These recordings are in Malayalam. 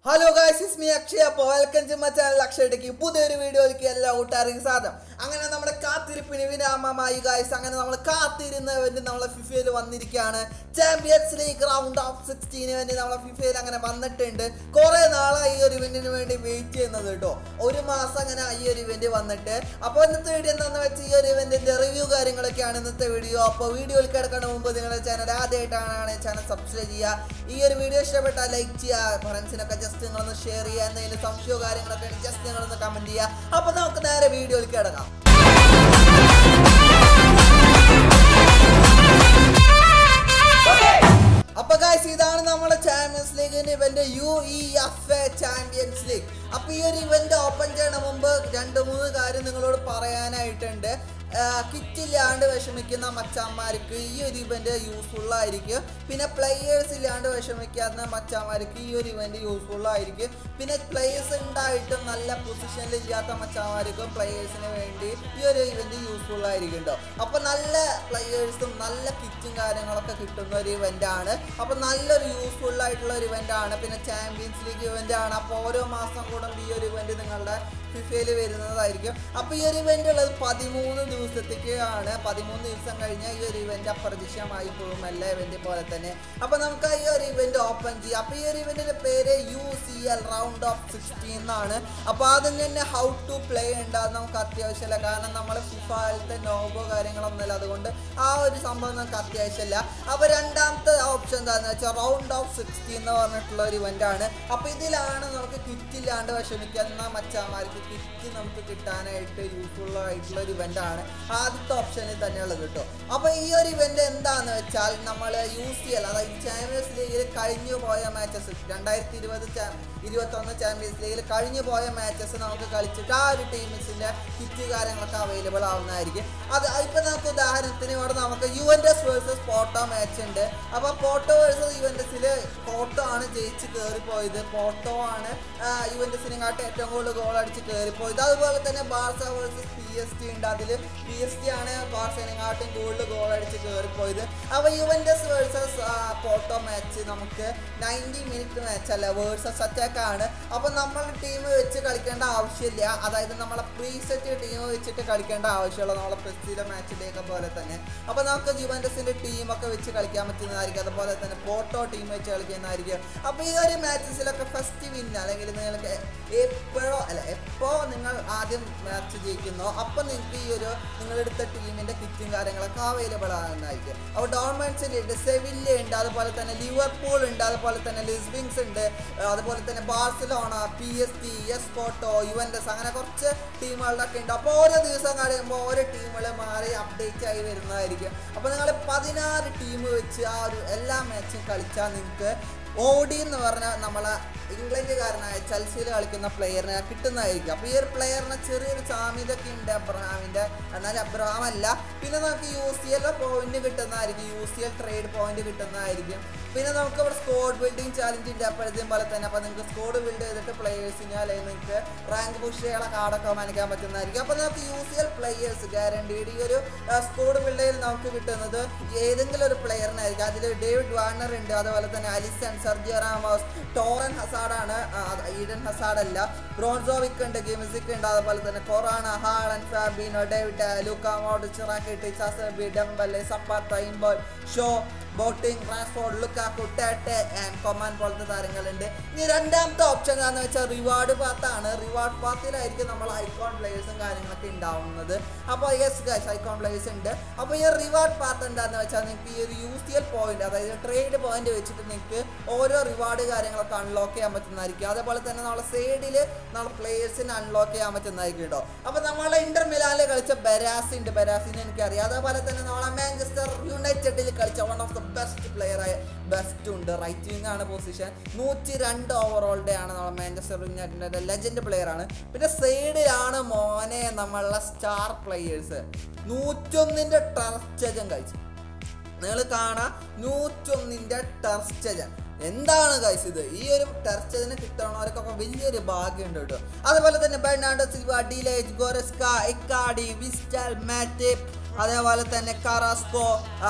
Hello guys is me Akshaya അപ്പോൾ വെൽക്കം ടു മൈ ചാനൽ അക്ഷയടേക്ക് പുതിയൊരു വീഡിയോയിലേക്ക് എല്ലാ കൂട്ടുകാർക്കും സാധനം അങ്ങനെ നമ്മുടെ കാത്തിരിപ്പിന് വിരാമമായി ഗായ്സ് അങ്ങനെ നമ്മൾ കാത്തിരുന്ന വേണ്ടി നമ്മളെ ഫിഫയിൽ വന്നിരിക്കുകയാണ് ചാമ്പ്യൻസ് ലീഗ് റൗണ്ട് ഓഫ് സിക്സ്റ്റീന് വേണ്ടി നമ്മളെ ഫിഫയിൽ അങ്ങനെ വന്നിട്ടുണ്ട് കുറേ നാളായി ഈ ഒരു ഇവന്റിന് വേണ്ടി വെയിറ്റ് ചെയ്യുന്നത് കേട്ടോ ഒരു മാസം അങ്ങനെ ഈ ഒരു ഇവന്റ് വന്നിട്ട് അപ്പോൾ ഇന്നത്തെ വീഡിയോ എന്താണെന്ന് വെച്ചാൽ ഈ ഒരു ഇവന്റിന്റെ റിവ്യൂ കാര്യങ്ങളൊക്കെയാണ് ഇന്നത്തെ വീഡിയോ അപ്പോൾ വീഡിയോയിൽ കിടക്കുന്ന മുമ്പ് നിങ്ങളുടെ ചാനൽ ആദ്യമായിട്ടാണ് ചാനൽ സബ്സ്ക്രൈബ് ചെയ്യുക ഈ ഒരു വീഡിയോ ഇഷ്ടപ്പെട്ടാൽ ലൈക്ക് ചെയ്യുക ഫ്രണ്ട്സിനൊക്കെ ജസ്റ്റ് നിങ്ങളൊന്ന് ഷെയർ ചെയ്യുക എന്തെങ്കിലും സംശയമോ കാര്യങ്ങളൊക്കെ ജസ്റ്റ് നിങ്ങളൊന്ന് കമന്റ് ചെയ്യുക അപ്പോൾ നമുക്ക് നേരെ വീഡിയോയിൽ കിടക്കാം അപ്പൊ ഗായ്സ് ഇതാണ് നമ്മുടെ ചാമ്പ്യൻസ് ലീഗിന്റെ event U E F A champions league അപ്പൊ ഈ ഒരു ഇവന്റ് ഓപ്പൺ ചെയ്യണ മുമ്പ് രണ്ട് മൂന്ന് കാര്യം നിങ്ങളോട് പറയാനായിട്ടുണ്ട് കിറ്റ് ഇല്ലാണ്ട് വിഷമിക്കുന്ന മച്ചാന്മാർക്ക് ഈ ഒരു ഇവന്റ് യൂസ്ഫുൾ ആയിരിക്കും പിന്നെ പ്ലെയേഴ്സ് ഇല്ലാണ്ട് വിഷമിക്കാത്ത മച്ചാന്മാർക്ക് ഈ ഒരു ഇവന്റ് യൂസ്ഫുൾ ആയിരിക്കും പിന്നെ പ്ലെയേഴ്സ് ഉണ്ടായിട്ടും നല്ല പൊസിഷനിൽ ഇല്ലാത്ത മച്ചാന്മാർക്കും പ്ലെയേഴ്സിന് വേണ്ടി ഈ ഒരു ഇവന്റ് യൂസ്ഫുൾ ആയിരിക്കും കേട്ടോ അപ്പൊ നല്ല പ്ലെയേഴ്സും നല്ല കിറ്റും കാര്യങ്ങളൊക്കെ കിട്ടുന്ന ഒരു ഇവന്റ് ആണ് അപ്പൊ നല്ലൊരു യൂസ്ഫുൾ ആയിട്ടുള്ള ഒരു ഇവന്റ് ആണ് പിന്നെ ചാമ്പ്യൻസ് ലീഗ് ഇവന്റ് ആണ് അപ്പോൾ ഓരോ മാസം കൂടുമ്പോൾ ഈ ഒരു ഇവന്റ് നിങ്ങളുടെ ഫിഫയിൽ വരുന്നതായിരിക്കും അപ്പോൾ ഈ ഒരു ഇവന്റ് ഉള്ളത് പതിമൂന്ന് ദിവസത്തേക്ക് ആണ് പതിമൂന്ന് ദിവസം കഴിഞ്ഞാൽ ഈ ഒരു ഇവന്റ് അപ്രത്യക്ഷമായി പോകും എല്ലാ ഇവന്റ് പോലെ തന്നെ അപ്പോൾ നമുക്ക് ഈ ഒരു ഇവന്റ് ഓപ്പൺ ചെയ്യാം അപ്പോൾ ഈ ഒരു ഇവന്റിന്റെ പേര് U C L round of sixteen എന്നാണ് അപ്പോൾ ആദ്യം തന്നെ ഹൗ ടു പ്ലേ ഉണ്ട് അത് നമുക്ക് അത്യാവശ്യമില്ല കാരണം നമ്മൾ ഫിഫയിലത്തെ നോബോ കാര്യങ്ങളൊന്നുമില്ല അതുകൊണ്ട് ആ ഒരു സംഭവം നമുക്ക് അത്യാവശ്യമില്ല അപ്പോൾ രണ്ടാമത്തെ ഓപ്ഷൻ എന്താണെന്ന് വെച്ചാൽ റൗണ്ട് ഓഫ് സിക്സ്റ്റീൻ എന്ന് പറഞ്ഞിട്ടുള്ള ഒരു ഇവന്റ് ആണ് അപ്പോൾ ഇതിലാണ് നമുക്ക് കിറ്റ് ഇല്ലാണ്ട് വിഷമിക്കുന്ന മച്ചാന്മാർക്ക് കിറ്റ് നമുക്ക് കിട്ടാനായിട്ട് യൂസ്ഫുൾ ആയിട്ടുള്ള ഒരു ഇവന്റ് ആണ് ആദ്യത്തെ ഓപ്ഷനിൽ തന്നെയുള്ളത് കേട്ടോ അപ്പോൾ ഈ ഒരു ഇവന്റ് എന്താന്ന് വെച്ചാൽ നമ്മൾ യൂസ് ചെയ്യല അതായത് ചാമ്പ്യൻസ് ലീഗിൽ കഴിഞ്ഞു പോയ മാച്ചസ് രണ്ടായിരത്തി ഇരുപത് ഇരുപത്തൊന്ന് ചാമ്പ്യൻസ് ലീഗിൽ കഴിഞ്ഞു പോയ മാച്ചസ് നമുക്ക് കളിച്ചിട്ട് ആ ഒരു ടീംസിന്റെ കിറ്റ് കാര്യങ്ങളൊക്കെ അവൈലബിൾ ആവുന്നതായിരിക്കും അത് ഇപ്പൊ നമുക്ക് ഉദാഹരണത്തിന് ഇവിടെ നമുക്ക് യുവൻഡസ് വേഴ്സസ് പോട്ടോ മാച്ച് ഉണ്ട് അപ്പൊ പോട്ടോ വേഴ്സസ് യുവൻഡസിൽ പോട്ടോ ആണ് ജയിച്ച് കയറിപ്പോയത് പോട്ടോ ആണ് യുവൻഡസിനെക്കാട്ട് ഏറ്റവും കൂടുതൽ ഗോൾ അടിച്ച് കയറിപ്പോയത് അതുപോലെ തന്നെ Barca versus P S T ഉണ്ട് അതിൽ പി എസ് ടി ആണ് ബാർസനെക്കാട്ടും കൂടുതൽ ഗോൾ അടിച്ച് കയറിപ്പോയത് അപ്പോൾ യുവൻഡസ് വേഴ്സസ് പോട്ടോ മാച്ച് നമുക്ക് നയൻറ്റി മിനിറ്റ് മാച്ച് അല്ല വേഴ്സസ് അറ്റാക്ക് ആണ് അപ്പോൾ നമ്മളെ ടീം വെച്ച് കളിക്കേണ്ട ആവശ്യമില്ല അതായത് നമ്മളെ പ്രീസെറ്റ് ടീം വെച്ചിട്ട് കളിക്കേണ്ട ആവശ്യമുള്ള നമ്മളെ പ്രസ്റ്റിലെ മാച്ചിൻ്റെയൊക്കെ പോലെ തന്നെ അപ്പോൾ നമുക്ക് യുവൻഡസിൻ്റെ ടീമൊക്കെ വെച്ച് കളിക്കാൻ പറ്റുന്നതായിരിക്കും അതുപോലെ തന്നെ പോട്ടോ ടീം വെച്ച് കളിക്കുന്നതായിരിക്കും അപ്പോൾ ഈ ഒരു മാച്ചസിലൊക്കെ ഫസ്റ്റ് വിൻ അല്ലെങ്കിൽ നിങ്ങൾക്ക് എപ്പോഴോ അല്ല എപ്പോൾ നിങ്ങൾ ആദ്യം മാച്ച് ജയിക്കുന്നോ അപ്പോൾ നിങ്ങൾക്ക് ഈ ഒരു നിങ്ങളെടുത്ത ടീമിൻ്റെ കിറ്റും കാര്യങ്ങളൊക്കെ അവൈലബിൾ ആകുന്നതായിരിക്കും അപ്പോൾ ഡോർമെൻസിൻ്റെ ഉണ്ട് സെവില്ല ഉണ്ട് അതുപോലെ തന്നെ ലിവർപൂൾ ഉണ്ട് അതുപോലെ തന്നെ ലിസ്ബിങ്സ് ഉണ്ട് അതുപോലെ തന്നെ Barcelona P S T S Porto Juventus അങ്ങനെ കുറച്ച് ടീമുകളുടെ ഒക്കെ ഉണ്ട് അപ്പോൾ ഓരോ ദിവസം കഴിയുമ്പോൾ ഓരോ ടീമുകൾ മാറി അപ്ഡേറ്റ് ആയി വരുന്നതായിരിക്കും അപ്പോൾ നിങ്ങൾ പതിനാറ് ടീം വെച്ച് ആ ഒരു എല്ലാ മാച്ചും കളിച്ചാൽ നിങ്ങൾക്ക് ഓഡി എന്ന് പറഞ്ഞാൽ നമ്മളെ ഇംഗ്ലണ്ടുകാരനായ ചെൽസിയിൽ കളിക്കുന്ന പ്ലെയറിനെ കിട്ടുന്നതായിരിക്കും അപ്പോൾ ഈ ഒരു പ്ലെയറിന് ചെറിയൊരു സാമ്യതയൊക്കെ ഉണ്ട് അബ്രഹാമിൻ്റെ എന്നാൽ അബ്രഹാം അല്ല പിന്നെ നമുക്ക് യു സി എൽ പോയിന്റ് കിട്ടുന്നതായിരിക്കും U C L trade point കിട്ടുന്നതായിരിക്കും പിന്നെ നമുക്ക് ഇവിടെ സ്കോഡ് ബിൽഡിംഗ് ചാലഞ്ച് ഉണ്ട് അപ്പോഴത്തേക്കും പോലെ തന്നെ അപ്പോൾ നിങ്ങൾക്ക് സ്കോഡ് ബിൽഡ് ചെയ്തിട്ട് പ്ലെയേഴ്സിന് അല്ലെങ്കിൽ നിങ്ങൾക്ക് റാങ്ക് പുഷുകളെ കാർഡൊക്കെ മാനിക്കാൻ പറ്റുന്നതായിരിക്കും അപ്പോൾ നമുക്ക് U C L players guaranteed ഈ ഒരു സ്കോഡ് ബിൽഡ് ചെയ്ത് നമുക്ക് കിട്ടുന്നത് ഏതെങ്കിലും ഒരു പ്ലെയറിനായിരിക്കും അതിൽ ഡേവിഡ് വാർണർ ഉണ്ട് അതുപോലെ തന്നെ അലിസൺ സെർജിയോ റാമോസ് ടോറൻ ഹസാഡാണ് ഈഡൻ ഹസാഡ് അല്ല ബ്രോൺസോവിക് ഉണ്ട് ഗെമിസിക് ഉണ്ട് അതുപോലെ തന്നെ കൊറാന ഹാളൻ Fabinho David Luka Modric Rakitic ചസബി ഡംബലെ സപ്പാത്ത ഇംബോൾ ഷോ ബോട്ടിംഗ് റാസ്ഫോർഡ് ലുക്കാക്കു ടേട്ടെ ആൻഡ് കൊമാൻ പോലത്തെ താരങ്ങളുണ്ട് ഇനി രണ്ടാമത്തെ ഓപ്ഷൻ എന്താണെന്ന് വെച്ചാൽ റിവാർഡ് പാത്താണ് റിവാർഡ് പാത്തിലായിരിക്കും നമ്മൾ ഐക്കോൺ പ്ലേയേഴ്സും കാര്യങ്ങളൊക്കെ ഉണ്ടാവുന്നത് അപ്പോൾ യെസ് ഗൈസ് ഐക്കോൺ പ്ലേയേഴ്സ് ഉണ്ട് അപ്പോൾ ഈ റിവാർഡ് പാത്ത് എന്താണെന്ന് വെച്ചാൽ നിങ്ങൾക്ക് ഈ ഒരു യു സി എൽ പോയിന്റ് അതായത് ട്രേഡ് പോയിന്റ് വെച്ചിട്ട് നിങ്ങൾക്ക് ഓരോ റിവാർഡ് കാര്യങ്ങളൊക്കെ അൺലോക്ക് ചെയ്യാൻ പറ്റുന്നതായിരിക്കും അതേപോലെ തന്നെ നമ്മളെ സൈഡിൽ നമ്മൾ പ്ലേയേഴ്സിനെ അൺലോക്ക് ചെയ്യാൻ പറ്റുന്നതായിരിക്കും കേട്ടോ അപ്പോൾ നമ്മളെ ഇന്റർ മിലാനിൽ കളിച്ച ബെരാസി ഉണ്ട് ബെരാസിനെ എനിക്കറിയാം അതേപോലെ തന്നെ നമ്മളെ മാഞ്ചസ്റ്റർ യുണൈറ്റഡിൽ കളിച്ച one of the best player ആയ ബെസ്റ്റ് ഉണ്ട് റൈറ്റ് വിങ് ആണ് പൊസിഷൻ നൂറ്റി രണ്ട് ഓവറോളുടെ ആണ് നമ്മളെ മാഞ്ചസ്റ്റർ യുണൈറ്റഡിന്റെ ലെജൻഡ് പ്ലെയർ ആണ് പിന്നെ സൈഡിലാണ് മോനെ നമ്മളുടെ സ്റ്റാർ പ്ലെയേഴ്സ് നൂറ്റൊന്നിന്റെ ടർച്ചജൻ കഴിച്ചു നിങ്ങൾ കാണാം നൂറ്റൊന്നിന്റെ ടർച്ചജൻ എന്താണ് ഗൈസ് ഇത് ഈ ഒരു ടെർച്ചതിന് കിട്ടണവർക്കൊക്കെ വലിയൊരു ഭാഗ്യമുണ്ട് കേട്ടോ അതുപോലെ തന്നെ ബെർണാഡോ സിൽവ ഡിലേജ് ഗോറസ്ക ഇക്കാഡി വിസ്റ്റൽ മാറ്റേപ്പ് അതേപോലെ തന്നെ കറാസ്കോ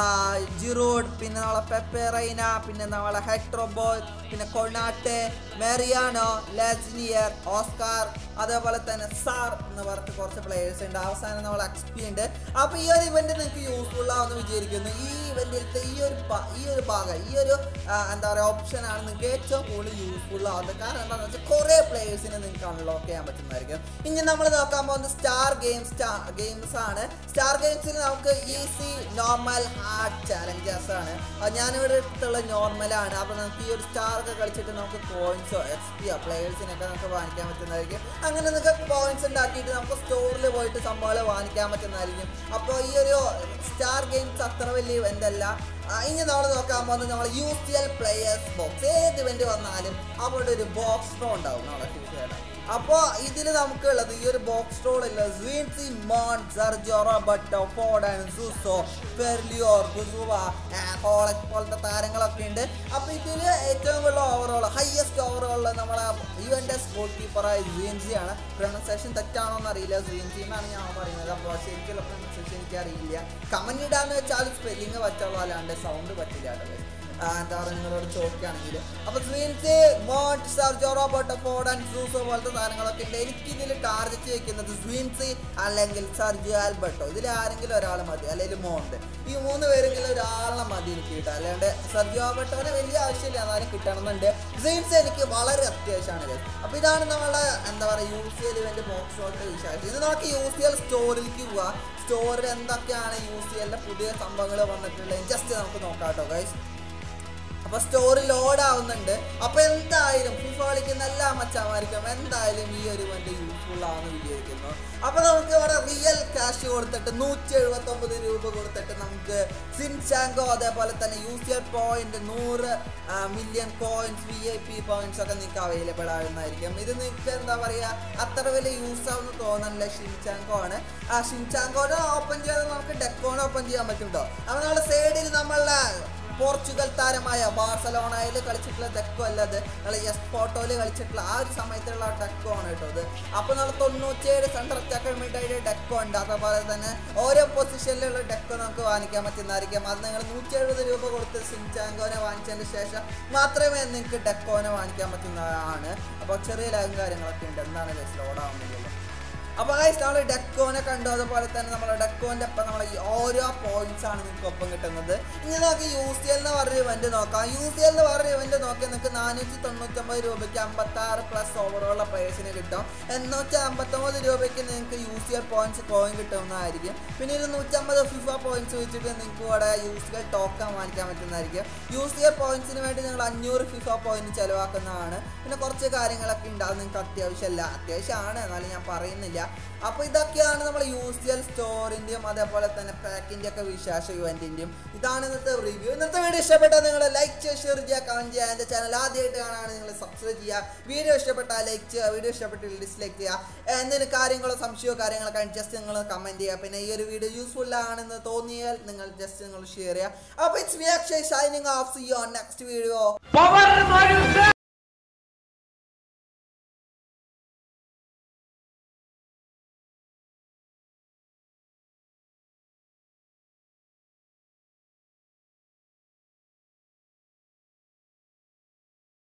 ജിറോഡ് പിന്നെ നമ്മളെ പെപ്പറൈന പിന്നെ നമ്മളെ ഹെട്രോബോ പിന്നെ കൊണാട്ടെ മെറിയാനോ ലെസ്നിയർ ഓസ്കാർ അതേപോലെ തന്നെ സാർ എന്ന് പറഞ്ഞിട്ട് കുറച്ച് പ്ലേയേഴ്സ് ഉണ്ട് അവസാനം നമ്മൾ എക്സ്പി ഉണ്ട് അപ്പോൾ ഈ ഒരു ഇവന്റ് നിങ്ങൾക്ക് യൂസ്ഫുൾ ആവുമെന്ന് വിചാരിക്കുന്നു ഈ ഇവന്റിലത്തെ ഈ ഒരു പ- ഈ ഒരു ഭാഗം ഈ ഒരു ആ, എന്താ പറയുക ഓപ്ഷൻ ആണ് നിങ്ങൾക്ക് ഏറ്റവും കൂടുതൽ യൂസ്ഫുൾ ആവുന്നത് കാരണം എന്താണെന്ന് വെച്ചാൽ കുറേ പ്ലേയേഴ്സിനെ നിങ്ങൾക്ക് അൺലോക്ക് ചെയ്യാൻ പറ്റുന്നതായിരിക്കും ഇനി നമ്മൾ നോക്കാൻ പോകുന്നത് സ്റ്റാർ ഗെയിംസ് ഗെയിംസ് ആണ് സ്റ്റാർ ഗെയിംസിൽ നമുക്ക് ഈസി നോർമൽ ഹാർഡ് ചാലഞ്ചസ് ആണ് അത് ഞാനിവിടെ എടുത്തുള്ള നോർമലാണ് അപ്പോൾ നമുക്ക് ഈ ഒരു സ്റ്റാർ ഒക്കെ കളിച്ചിട്ട് നമുക്ക് പോയിന്റ്സോ എക്സ് പിയോ പ്ലേയേഴ്സിനൊക്കെ നമുക്ക് വാങ്ങിക്കാൻ പറ്റുന്നതായിരിക്കും അങ്ങനെ നിങ്ങൾക്ക് പോയിന്റ്സ് ഉണ്ടാക്കിയിട്ട് നമുക്ക് സ്റ്റോറിൽ പോയിട്ട് സംഭവങ്ങൾ വാങ്ങിക്കാൻ പറ്റുന്നതായിരിക്കും അപ്പോൾ ഈ ഒരു സ്റ്റാർ ഗെയിംസ് അത്ര വലിയ ഇവന്റ് അല്ല ആ, ഇനി നമ്മൾ നോക്കാൻ പോകുന്നത് നമ്മൾ U C L players box ഏത് ഇവന്റ് വന്നാലും അവിടെ ഒരു ബോക്സ് ഡ്രോ ഉണ്ടാവും നമ്മളെ ഫിഫയുടെ അപ്പോൾ ഇതിൽ നമുക്കുള്ളത് ഈ ഒരു ബോക്സ് സ്ട്രോളില്ല സ്വീൻസി മോൺ സെർജോ റോബർട്ടോ ഫോഡൻ സൂസോ ഫെർലിയോർ ഗുസുവ ഹോളക് പോലത്തെ താരങ്ങളൊക്കെ ഉണ്ട് അപ്പോൾ ഇതിൽ ഏറ്റവും കൂടുതൽ ഓവറോൾ ഹയസ്റ്റ് ഓവറോൾ നമ്മളെ യു എൻ എസ് ഗോൾ കീപ്പറായ സ്വീൻസി ആണ് പ്രൊണൗൺസിയേഷൻ തെറ്റാണോ എന്ന് അറിയില്ല സ്വീൻസി എന്നാണ് ഞാൻ പറയുന്നത് അപ്പോൾ ശരിക്കുള്ള പ്രൊണൗൺസിയേഷൻ എനിക്ക് അറിയില്ല കമന്റ് ഇടാന്ന് വെച്ചാൽ സ്പെല്ലിങ് പറ്റുള്ളൂ അല്ലാണ്ട് സൗണ്ട് പറ്റില്ല കേട്ടോ guys. ആ, എന്താ പറയുക നിങ്ങളോട് ചോദിക്കുകയാണെങ്കിൽ അപ്പോൾ സ്വീൻസി മോണ്ട് സർജോ റോബോട്ടോ ഫോഡൻ സൂസോ പോലത്തെ സാധനങ്ങളൊക്കെ ഉണ്ട് എനിക്ക് ഇതിൽ ടാർഗറ്റ് വെക്കുന്നത് സ്വീൻസി അല്ലെങ്കിൽ സർജോ ആൽബർട്ടോ ഇതിൽ ആരെങ്കിലും ഒരാൾ മതി അല്ലെങ്കിൽ മോണ്ട് ഈ മൂന്ന് പേരെങ്കിലും ഒരാളെ മതി എനിക്ക് കിട്ടുക അല്ലാണ്ട് സർജോ ആൽബർട്ടോനെ വലിയ ആവശ്യമില്ല എന്നാലും കിട്ടണമെന്നുണ്ട് സ്വീൻസ് എനിക്ക് വളരെ അത്യാവശ്യമാണ് അപ്പോൾ ഇതാണ് നമ്മളെ എന്താ പറയുക യു സി എൽ ഇവൻ്റെ ബോക്സ് ഔട്ട് വിശേഷം ഇത് നമുക്ക് യു സി എൽ സ്റ്റോറിലേക്ക് പോവാം സ്റ്റോറിൽ എന്തൊക്കെയാണ് യു സി എല്ലിൻ്റെ പുതിയ സംഭവങ്ങൾ വന്നിട്ടുള്ളത് ജസ്റ്റ് നമുക്ക് നോക്കാം കേട്ടോ ഗൈസ് അപ്പൊ സ്റ്റോറി ലോഡ് ആവുന്നുണ്ട് അപ്പൊ എന്തായാലും ഫിഫ കളിക്കുന്ന എല്ലാ മച്ചാമാർക്കും എന്തായാലും ഈ ഒരു ഇവന്റ് യൂസ്ഫുൾ ആണെന്ന് വിചാരിക്കുന്നു അപ്പൊ നമുക്ക് ഇവിടെ റിയൽ ക്യാഷ് കൊടുത്തിട്ട് നൂറ്റി എഴുപത്തി ഒമ്പത് രൂപ കൊടുത്തിട്ട് നമുക്ക് സിൻചാങ്കോ അതേപോലെ തന്നെ യു സി എൽ പോയിന്റ് നൂറ് million coins V I P points ഒക്കെ നിങ്ങൾക്ക് അവൈലബിൾ ആകുന്നതായിരിക്കും ഇത് നിങ്ങൾക്ക് എന്താ പറയാ അത്ര വലിയ യൂസ് ആവുന്ന തോന്നണില്ല ഷിൻചാങ്കോ ആണ് ആ ഷിൻചാങ്കോനെ ഓപ്പൺ ചെയ്താൽ നമുക്ക് ഡെക്കോനെ ഓപ്പൺ ചെയ്യാൻ പറ്റും കേട്ടോ അപ്പൊ നമ്മുടെ സൈഡിൽ നമ്മളുടെ പോർച്ചുഗൽ താരമായ ബാർസലോണയിൽ കളിച്ചിട്ടുള്ള ഡെക്കോ അല്ലത് നമ്മൾ എസ് ഫോട്ടോയിൽ കളിച്ചിട്ടുള്ള ആ ഒരു സമയത്തുള്ള ഡെക്കോ ആണ് കേട്ടോ ഇത് അപ്പോൾ നമ്മൾ തൊണ്ണൂറ്റിയേഴ് സെൻട്രൽ അറ്റാക്കർ മിഡായിട്ട് ഡെക്കോ ഉണ്ട് അതേപോലെ തന്നെ ഓരോ പൊസിഷനിലുള്ള ഡെക്കോ നമുക്ക് വാങ്ങിക്കാൻ പറ്റുന്നതായിരിക്കും അത് നിങ്ങൾ നൂറ്റി എഴുപത് രൂപ കൊടുത്ത് സിൻചാങ്കോനെ വാങ്ങിച്ചതിന് ശേഷം മാത്രമേ നിങ്ങൾക്ക് ഡെക്കോനെ വാങ്ങിക്കാൻ പറ്റുന്നതാണ് അപ്പോൾ ചെറിയ ലാഗും കാര്യങ്ങളൊക്കെ ഉണ്ട് എന്താണ് ലോഡ് ആവുന്നില്ലല്ലോ അപ്പോൾ ഗൈസ് നമ്മൾ ഡെക്കോനെ കണ്ടു അതുപോലെ തന്നെ നമ്മുടെ ഡെക്കോൻ്റെ ഒപ്പം നമ്മൾ ഈ ഓരോ പോയിന്റ്സ് ആണ് നിങ്ങൾക്ക് ഒപ്പം കിട്ടുന്നത് ഇനി നമുക്ക് യു സി എൽ എന്ന് പറഞ്ഞ ഇവന്റ് നോക്കാം യു സി എൽ എന്ന് പറഞ്ഞ ഇവന്റ് നോക്കിയാൽ നിങ്ങൾക്ക് നാനൂറ്റി തൊണ്ണൂറ്റൊമ്പത് രൂപയ്ക്ക് അമ്പത്താറ് പ്ലസ് ഓവറോള പ്രൈസിന് കിട്ടും എണ്ണൂറ്റി അമ്പത്തൊമ്പത് രൂപയ്ക്ക് നിങ്ങൾക്ക് U C L points coin കിട്ടുന്നതായിരിക്കും പിന്നെ ഒരു നൂറ്റമ്പത് ഫിഫ പോയിന്റ്സ് വെച്ചിട്ട് നിങ്ങൾക്ക് ഇവിടെ യു സി എൽ ടോക്കൺ വാങ്ങിക്കാൻ പറ്റുന്നതായിരിക്കും യു സി എൽ പോയിന്റ്സിന് വേണ്ടി നിങ്ങൾ അഞ്ഞൂറ് ഫിഫ പോയിന്റ് ചിലവാക്കുന്നതാണ് പിന്നെ കുറച്ച് കാര്യങ്ങളൊക്കെ ഉണ്ട് അത് നിങ്ങൾക്ക് അത്യാവശ്യമല്ല അത്യാവശ്യമാണ് എന്നാലും ഞാൻ പറയുന്നില്ല അപ്പോൾ ഇതൊക്കെയാണ് നമ്മൾ യു സി എൽ സ്റ്റോറിൻ്റെയും അതേപോലെ തന്നെ പാക്കിൻ്റെ ഒക്കെ വിശേഷ ഇവൻറ്റിൻ്റെയും ഇതാണ് ഇന്നത്തെ റിവ്യൂ ഇന്നത്തെ വീഡിയോ ഇഷ്ടപ്പെട്ടാൽ നിങ്ങൾ ലൈക്ക് ചെയ്യുക ഷെയർ ചെയ്യുക കമൻറ്റ് ചെയ്യുക എൻ്റെ ചാനൽ ആദ്യമായിട്ട് കാണാണ് നിങ്ങൾ സബ്സ്ക്രൈബ് ചെയ്യുക വീഡിയോ ഇഷ്ടപ്പെട്ടാൽ ലൈക്ക് ചെയ്യുക വീഡിയോ ഇഷ്ടപ്പെട്ടില്ല ഡിസ്ലൈക്ക് ചെയ്യുക എന്തെങ്കിലും കാര്യങ്ങളോ സംശയമോ കാര്യങ്ങളൊക്കെ ജസ്റ്റ് നിങ്ങൾ കമൻറ്റ് ചെയ്യുക പിന്നെ ഈ ഒരു വീഡിയോ യൂസ്ഫുൾ ആണെന്ന് തോന്നിയാൽ നിങ്ങൾ ജസ്റ്റ് നിങ്ങൾ ഷെയർ ചെയ്യുക അപ്പോൾ it's me Akshay signing off C U on next video power